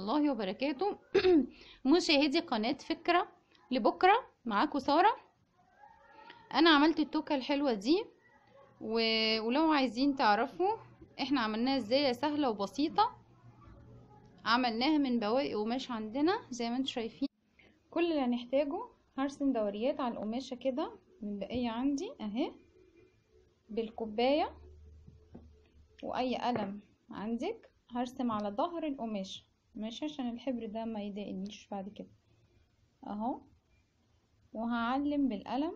الله وبركاته مشاهدي قناة فكرة لبكرة معاكم سارة انا عملت التوكة الحلوة دي و... ولو عايزين تعرفوا احنا عملناها ازاي سهلة وبسيطة عملناها من بواقي قماش عندنا زي ما انتم شايفين كل اللي هنحتاجه هرسم دوريات على القماشة كده من بقية عندي اهي بالكوباية واي قلم عندك هرسم على ظهر القماش ماشي عشان الحبر ده ما يضايقنيش بعد كده اهو وهعلم بالقلم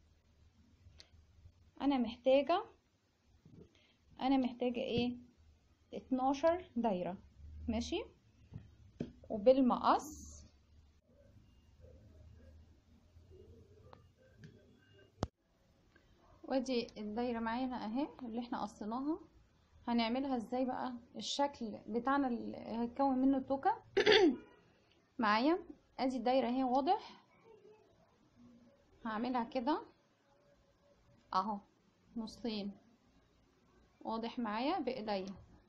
انا محتاجة انا محتاجة ايه اتناشر دايرة ماشي وبالمقص وادي الدايرة معانا اهي اللي احنا قصيناها هنعملها ازاي بقى الشكل بتاعنا اللي هيتكون منه التوكة معايا ادي الدايرة اهي واضح هعملها كده اهو نصين واضح معايا بايديا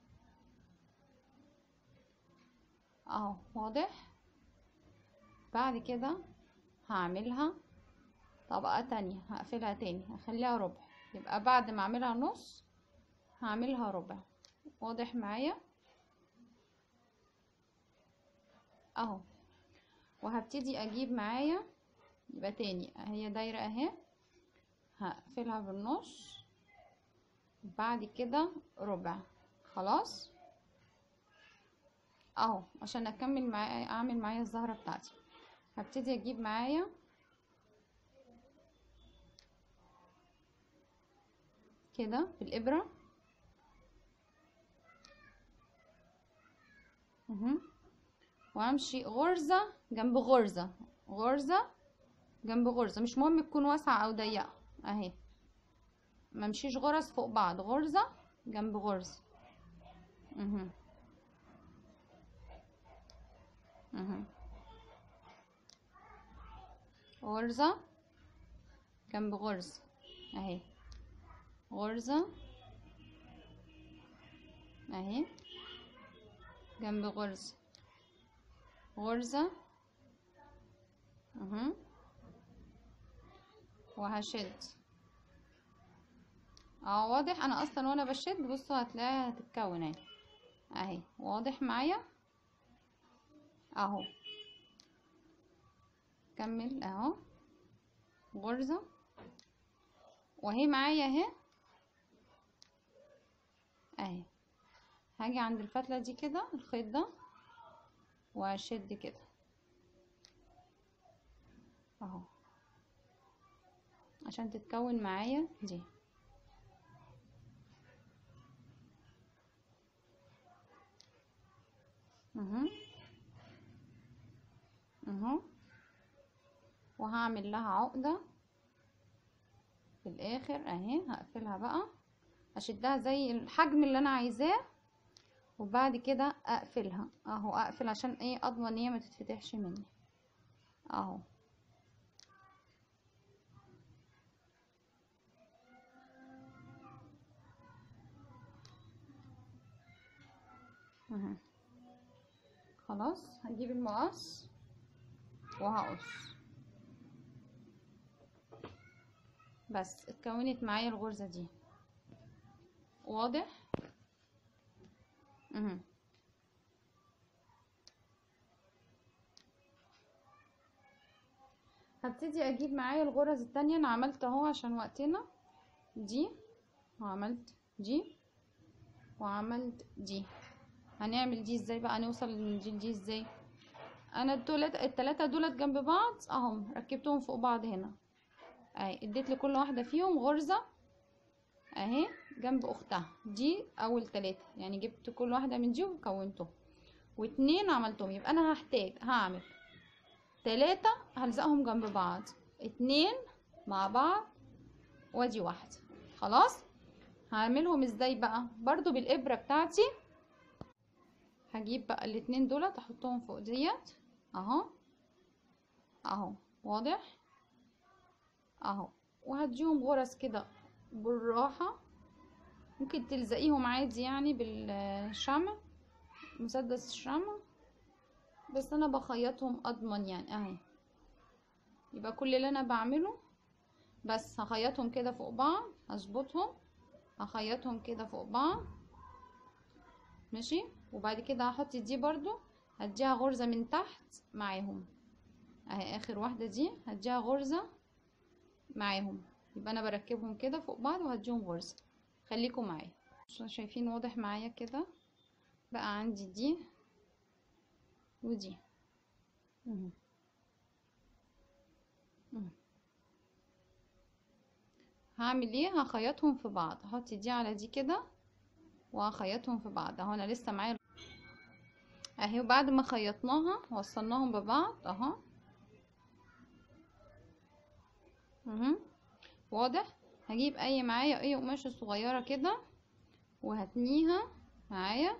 اهو واضح بعد كده هعملها طبقة تانية هقفلها تاني هخليها ربع يبقى بعد ما اعملها نص هعملها ربع واضح معايا اهو وهبتدي اجيب معايا يبقى تاني هي دايرة اهي هقفلها بالنص بعد كده ربع خلاص اهو عشان اكمل معايا اعمل معايا الزهرة بتاعتي هبتدي اجيب معايا كده بالابره اهو وامشي غرزة جنب غرزة غرزة جنب غرزة مش مهم تكون واسعة او ضيقة اهي ممشيش غرز فوق بعض غرزة جنب غرزة اهو اهو غرزة جنب غرزة اهي غرزة اهي جنب غرزة غرزة اهو وهشد اه واضح انا اصلا وانا بشد بصوا هتلاقيها هتتكون اهي اهي واضح معايا اهو كمل اهو غرزة وهي معايا اهي اهي هاجي عند الفتلة دي كده الخيط ده واشد كده اهو عشان تتكون معايا دي اهو اهو وهعمل لها عقدة في الاخر اهي هقفلها بقى اشدها زي الحجم اللي انا عايزاه وبعد كده اقفلها اهو اقفل عشان ايه اضمن ان هي ما تتفتحش مني اهو اهو خلاص هجيب المقص وهقص بس اتكونت معايا الغرزة دي واضح اهو هبتدي اجيب معايا الغرز التانية انا عملت اهو عشان وقتنا دي وعملت دي وعملت دي هنعمل دي ازاي بقى نوصل لدي دي ازاي انا الدولت التلاتة دولت جنب بعض اهم ركبتهم فوق بعض هنا اهي اديت لكل واحدة فيهم غرزة اهي جنب اختها دي اول تلاتة يعني جبت كل واحدة من دي وكونتهم واتنين عملتهم يبقى انا هحتاج هعمل تلاتة هلزقهم جنب بعض اتنين مع بعض وادي واحدة خلاص هعملهم ازاي بقى برضو بالابرة بتاعتي هجيب بقى الاتنين دولت احطهم فوق ديت اهو اهو واضح اهو وهديهم غرز كده بالراحة ممكن تلزقيهم عادي يعني بالشمع مسدس الشمع بس انا بخيطهم اضمن يعني اهي يبقى كل اللي انا بعمله بس هخيطهم كده فوق بعض هظبطهم هخيطهم كده فوق بعض ماشي وبعد كده هحط دي برضو هديها غرزة من تحت معاهم اهي اخر واحدة دي هديها غرزة معاهم يبقى انا بركبهم كده فوق بعض وهديهم غرزة خليكم معايا عشان شايفين واضح معايا كده بقى عندي دي ودي مهم. مهم. هعمل ايه هخيطهم في بعض احط دي على دي كده وهخيطهم في بعض اهو انا لسه معايا اهي وبعد ما خيطناها وصلناهم ببعض اهو مهم. واضح هجيب اي معايا اي قماشة صغيرة كده وهتنيها معايا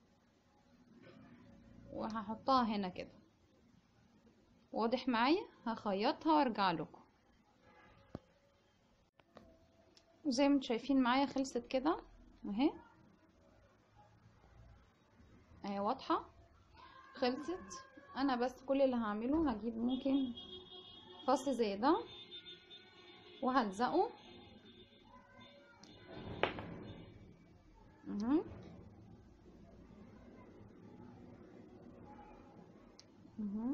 وهحطها هنا كده واضح معايا هخيطها وارجع لكم وزي ما انتم شايفين معايا خلصت كده اهي اهي واضحة خلصت انا بس كل اللي هعمله هجيب ممكن فص زي ده وهلزقه اهو اهو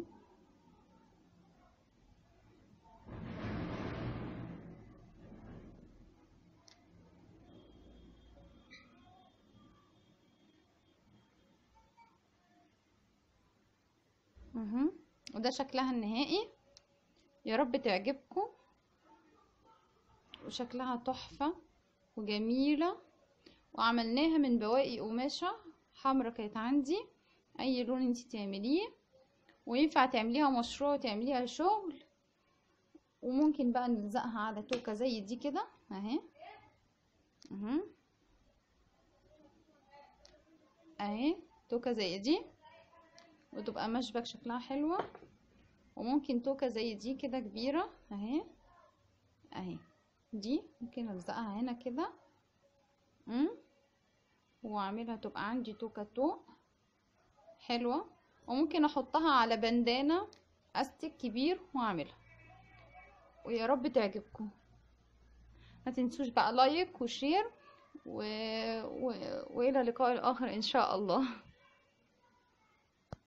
اهو وده شكلها النهائي يا رب تعجبكم وشكلها تحفة وجميلة وعملناها من بواقي قماشة حمرا كانت عندي اي لون انتي تعمليه وينفع تعمليها مشروع تعمليها شغل وممكن بقى نلزقها على توكة زي دي كده اهي اهي اهي توكة زي دي وتبقى مشبك شكلها حلوة وممكن توكة زي دي كده كبيرة اهي اهي دي ممكن الزقها هنا كده امم واعملها تبقى عندي توكة توق حلوة وممكن احطها على بندانة استك كبير واعملها ويا رب تعجبكم ما تنسوش بقى لايك وشير و... و... والى لقاء اخر ان شاء الله